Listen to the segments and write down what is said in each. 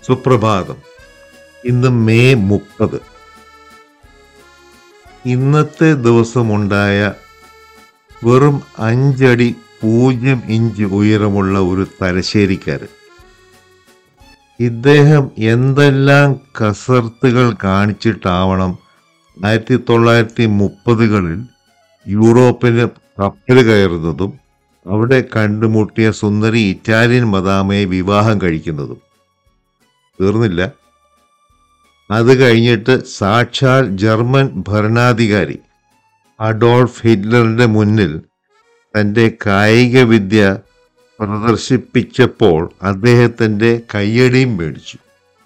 സുപ്രഭാതം ഇന്ന് മെയ് മുപ്പത് ഇന്നത്തെ ദിവസമുണ്ടായ വെറും അഞ്ചടി പൂജ്യം ഇഞ്ച് ഉയരമുള്ള ഒരു തലശ്ശേരിക്കാരൻ ഇദ്ദേഹം എന്തെല്ലാം കസർത്തുകൾ കാണിച്ചിട്ടാവണം ആയിരത്തി തൊള്ളായിരത്തി മുപ്പതുകളിൽ യൂറോപ്പിന് കപ്പൽ കയറുന്നതും അവിടെ കണ്ടുമുട്ടിയ സുന്ദരി ഇറ്റാലിയൻ മദാമയെ വിവാഹം കഴിക്കുന്നതും തീർന്നില്ല അത് കഴിഞ്ഞിട്ട് സാക്ഷാൽ ജർമ്മൻ ഭരണാധികാരി അഡോൾഫ് ഹിറ്റ്ലറിന്റെ മുന്നിൽ തൻ്റെ കായിക വിദ്യ പ്രദർശിപ്പിച്ചപ്പോൾ അദ്ദേഹത്തിൻ്റെ കയ്യടിയും മേടിച്ചു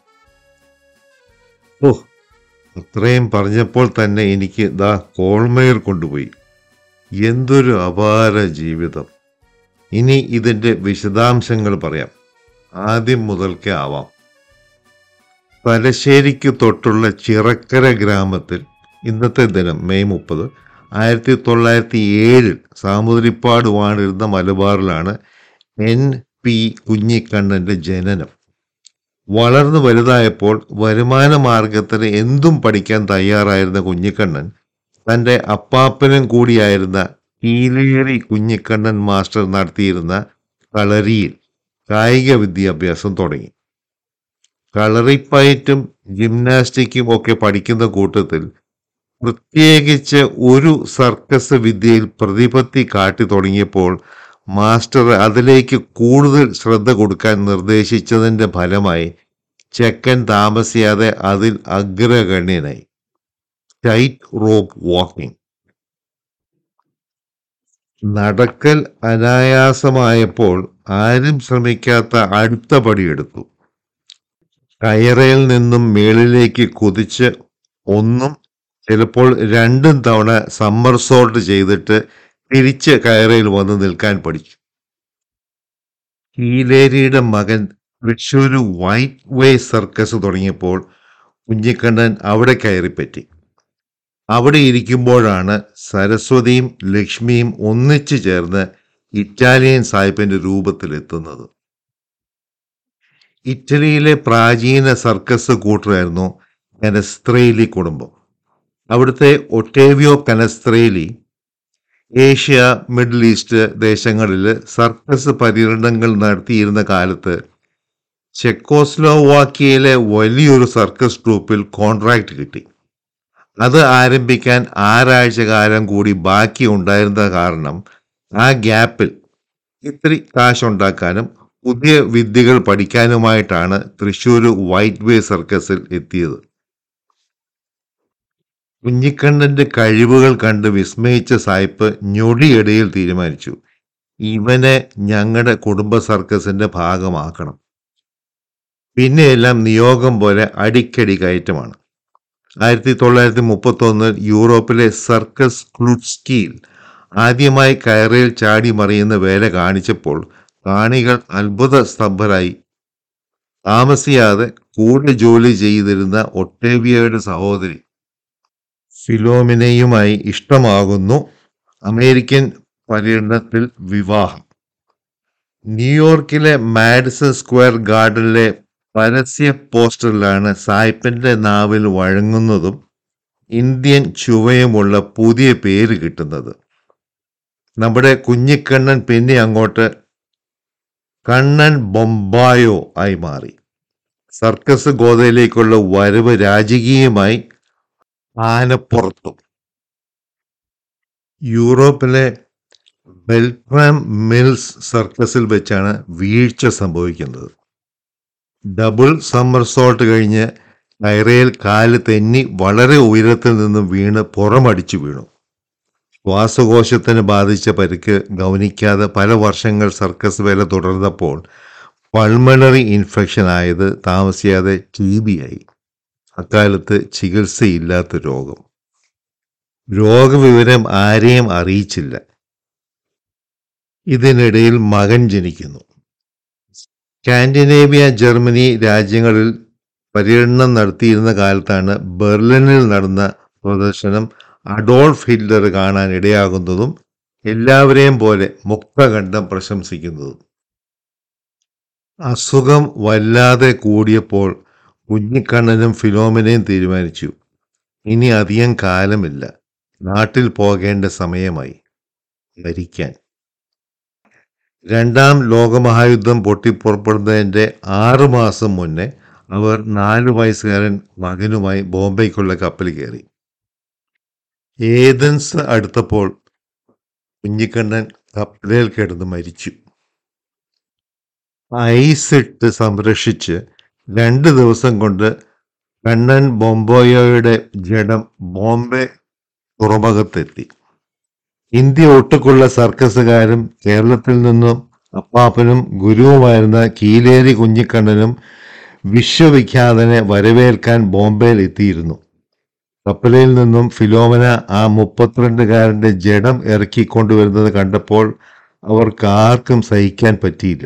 ഓ അത്രയും പറഞ്ഞപ്പോൾ തന്നെ എനിക്ക് ദാ കോൾമേർ കൊണ്ടുപോയി എന്തൊരു അപാര ജീവിതം ഇനി ഇതിൻ്റെ വിശദാംശങ്ങൾ പറയാം ആദ്യം മുതൽക്കേ ആവാം തലശ്ശേരിക്ക് തൊട്ടുള്ള ചിറക്കര ഗ്രാമത്തിൽ ഇന്നത്തെ ദിനം മെയ് മുപ്പത് ആയിരത്തി തൊള്ളായിരത്തി ഏഴിൽ സാമുദ്രിപ്പാട് വാണിരുന്ന മലബാറിലാണ് എൻ പി കുഞ്ഞിക്കണ്ണൻ്റെ ജനനം വളർന്നു വലുതായപ്പോൾ വരുമാന മാർഗത്തിന് എന്തും പഠിക്കാൻ തയ്യാറായിരുന്ന കുഞ്ഞിക്കണ്ണൻ തൻ്റെ അപ്പാപ്പനും കൂടിയായിരുന്ന കീലേറി കുഞ്ഞിക്കണ്ണൻ മാസ്റ്റർ നടത്തിയിരുന്ന കളരിയിൽ കായിക വിദ്യാഭ്യാസം തുടങ്ങി കളറിപ്പയറ്റും ജിംനാസ്റ്റിക്കും ഒക്കെ പഠിക്കുന്ന കൂട്ടത്തിൽ പ്രത്യേകിച്ച് ഒരു സർക്കസ് വിദ്യയിൽ പ്രതിപത്തി കാട്ടി തുടങ്ങിയപ്പോൾ മാസ്റ്റർ അതിലേക്ക് കൂടുതൽ ശ്രദ്ധ കൊടുക്കാൻ നിർദ്ദേശിച്ചതിൻ്റെ ഫലമായി ചെക്കൻ താമസിയാതെ അതിൽ അഗ്രഗണ്യനായി ടൈറ്റ് റോപ്പ് വാക്കിംഗ് നടക്കൽ അനായാസമായപ്പോൾ ആരും ശ്രമിക്കാത്ത അടുത്ത പടിയെടുത്തു കയറയിൽ നിന്നും മേളിലേക്ക് കുതിച്ച് ഒന്നും ചിലപ്പോൾ രണ്ടും തവണ സമ്മർസോൾട്ട് ചെയ്തിട്ട് തിരിച്ച് കയറയിൽ വന്ന് നിൽക്കാൻ പഠിച്ചു കീലേരിയുടെ മകൻ തൃശ്ശൂർ വൈറ്റ് വേ സർക്കസ് തുടങ്ങിയപ്പോൾ കുഞ്ഞിക്കണ്ണൻ അവിടെ കയറിപ്പറ്റി അവിടെ ഇരിക്കുമ്പോഴാണ് സരസ്വതിയും ലക്ഷ്മിയും ഒന്നിച്ചു ചേർന്ന് ഇറ്റാലിയൻ സാഹിബിന്റെ രൂപത്തിലെത്തുന്നത് ഇറ്റലിയിലെ പ്രാചീന സർക്കസ് കൂട്ടറായിരുന്നു കനസ്ത്രേലി കുടുംബം അവിടുത്തെ Ottavio Canestrelli Asia Middle East ദേശങ്ങളിൽ സർക്കസ് പര്യടനങ്ങൾ നടത്തിയിരുന്ന കാലത്ത് ചെക്കോസ്ലോവാക്കിയയിലെ വലിയൊരു സർക്കസ് ട്രൂപ്പിൽ കോൺട്രാക്ട് കിട്ടി അത് ആരംഭിക്കാൻ ആറാഴ്ച കാലം കൂടി ബാക്കി ഉണ്ടായിരുന്ന കാരണം ആ ഗ്യാപ്പിൽ ഇത്തിരി കാശുണ്ടാക്കാനും പുതിയ വിദ്യകൾ പഠിക്കാനുമായിട്ടാണ് തൃശ്ശൂർ വൈറ്റ് വേ സർക്കസിൽ എത്തിയത് കുഞ്ഞിക്കണ്ണന്റെ കഴിവുകൾ കണ്ട് വിസ്മയിച്ച സായിപ്പ് ഞൊടിയിടയിൽ തീരുമാനിച്ചു ഇവനെ ഞങ്ങളുടെ കുടുംബ സർക്കസിന്റെ ഭാഗമാക്കണം പിന്നെയെല്ലാം നിയോഗം പോലെ അടിക്കടി കയറ്റമാണ് ആയിരത്തി തൊള്ളായിരത്തി മുപ്പത്തി ഒന്നിൽ യൂറോപ്പിലെ സർക്കസ് ക്ലുഡ്സ്കിയിൽ ആദ്യമായി കയറയിൽ ചാടി മറിയുന്ന വേല കാണിച്ചപ്പോൾ കാണികൾ അത്ഭുത സ്തംഭരായി താമസിയാതെ കൂടെ ജോലി ചെയ്തിരുന്ന ഒട്ടേവിയയുടെ സഹോദരി ഫിലോമിനയുമായി ഇഷ്ടമാകുന്നു അമേരിക്കൻ പര്യടനത്തിൽ വിവാഹം ന്യൂയോർക്കിലെ മാഡിസൺ സ്ക്വയർ ഗാർഡനിലെ പരസ്യ പോസ്റ്ററിലാണ് സായിപ്പിന്റെ നാവിൽ വഴങ്ങുന്നതും ഇന്ത്യൻ ചുവയുമുള്ള പുതിയ പേര് കിട്ടുന്നത് നമ്മുടെ കുഞ്ഞിക്കണ്ണൻ പിന്നെ അങ്ങോട്ട് കണ്ണൻ ബൊമ്പായോ ആയി മാറി സർക്കസ് ഗോതയിലേക്കുള്ള വരവ് രാജകീയമായി ആനപ്പുറത്തും യൂറോപ്പിലെ ബെൽട്രാം മിൽസ് സർക്കസിൽ വെച്ചാണ് വീഴ്ച സംഭവിക്കുന്നത് ഡബിൾ സമ്മർസോൾട്ട് കഴിഞ്ഞ് കയറയിൽ കാല് തെന്നി വളരെ ഉയരത്തിൽ നിന്നും വീണ് പുറമടിച്ചു വീണു ശ്വാസകോശത്തിന് ബാധിച്ച പരിക്ക് ഗൗനിക്കാതെ പല വർഷങ്ങൾ സർക്കസ് വേല തുടർന്നപ്പോൾ പൾമണറി ഇൻഫെക്ഷൻ ആയത് താമസിയാതെ ടി ബി ആയി അക്കാലത്ത് ചികിത്സയില്ലാത്ത രോഗം രോഗവിവരം ആരെയും അറിയിച്ചില്ല ഇതിനിടയിൽ മകൻ ജനിക്കുന്നു സ്കാൻഡിനേവിയ ജർമ്മനി രാജ്യങ്ങളിൽ പര്യടനം നടത്തിയിരുന്ന കാലത്താണ് ബെർലിനിൽ നടന്ന പ്രദർശനം അഡോൾഫ് ഹിറ്റ്ലർ കാണാൻ ഇടയാകുന്നതും എല്ലാവരെയും പോലെ മുക്തകണ്ഠം പ്രശംസിക്കുന്നതും അസുഖം വല്ലാതെ കൂടിയപ്പോൾ കുഞ്ഞിക്കണ്ണനും ഫിലോമിനയും തീരുമാനിച്ചു ഇനി അധികം കാലമില്ല നാട്ടിൽ പോകേണ്ട സമയമായി മരിക്കാൻ രണ്ടാം ലോകമഹായുദ്ധം പൊട്ടിപ്പുറപ്പെടുന്നതിൻ്റെ ആറു മാസം മുന്നേ അവർ നാലു വയസ്സുകാരൻ മകനുമായി ബോംബെക്കുള്ള കപ്പൽ കയറി ഏതൻസ് അടുത്തപ്പോൾ കുഞ്ഞിക്കണ്ണൻ കപ്പലിൽ കിടന്ന് മരിച്ചു ഐസിട്ട് സംരക്ഷിച്ച് രണ്ട് ദിവസം കൊണ്ട് കണ്ണൻ ബൊംബോയോയുടെ ജഡം ബോംബെ തുറമുഖത്തെത്തി ഇന്ത്യ ഒട്ടുക്കുള്ള സർക്കസുകാരും കേരളത്തിൽ നിന്നും അപ്പാപ്പനും ഗുരുവുമായിരുന്ന കീലേരി കുഞ്ഞിക്കണ്ണനും വിശ്വവിഖ്യാതനെ വരവേൽക്കാൻ ബോംബെയിൽ എത്തിയിരുന്നു കപ്പലിൽ നിന്നും ഫിലോമന ആ മുപ്പത്തിരണ്ടുകാരന്റെ ജഡം ഇറക്കിക്കൊണ്ടുവരുന്നത് കണ്ടപ്പോൾ അവർക്ക് ആർക്കും സഹിക്കാൻ പറ്റിയില്ല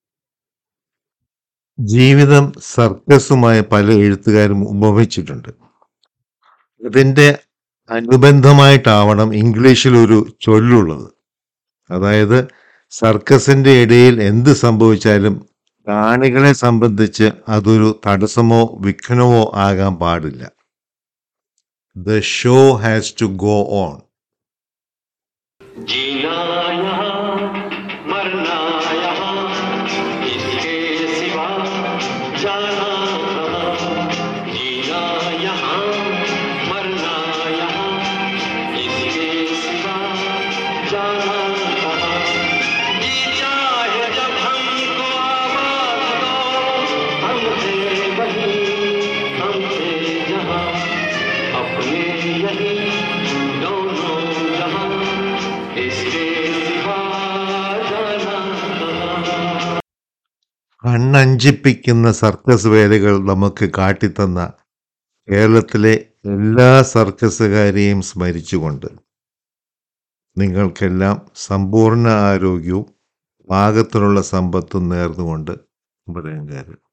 ജീവിതം സർക്കസുമായി പല എഴുത്തുകാരും ഉപമിച്ചിട്ടുണ്ട് അതിൻ്റെ അനുബന്ധമായിട്ടാവണം ഇംഗ്ലീഷിൽ ഒരു ചൊല്ലുള്ളത് അതായത് സർക്കസിന്റെ ഇടയിൽ എന്ത് സംഭവിച്ചാലും കാണികളെ സംബന്ധിച്ച് അതൊരു തടസ്സമോ വിഘ്നമോ ആകാൻ പാടില്ല the show has to go on जीना यहाँ मरना यहाँ इसके सिवा जाना कहाँ जीना यहाँ मरना यहाँ इसके सिवा जाना कहाँ जी चाहे जब हमको आवाज दो हम थे वही हम थे जहाँ अपने यही दोनों जहाँ इसके सिवा जाना कहाँ കണ്ണഞ്ചിപ്പിക്കുന്ന സർക്കസ് വേലകൾ നമുക്ക് കാട്ടിത്തന്ന കേരളത്തിലെ എല്ലാ സർക്കസുകാരെയും സ്മരിച്ചുകൊണ്ട് നിങ്ങൾക്കെല്ലാം സമ്പൂർണ്ണ ആരോഗ്യവും പാകത്തിനുള്ള സമ്പത്തും നേർന്നുകൊണ്ട് പറയാൻ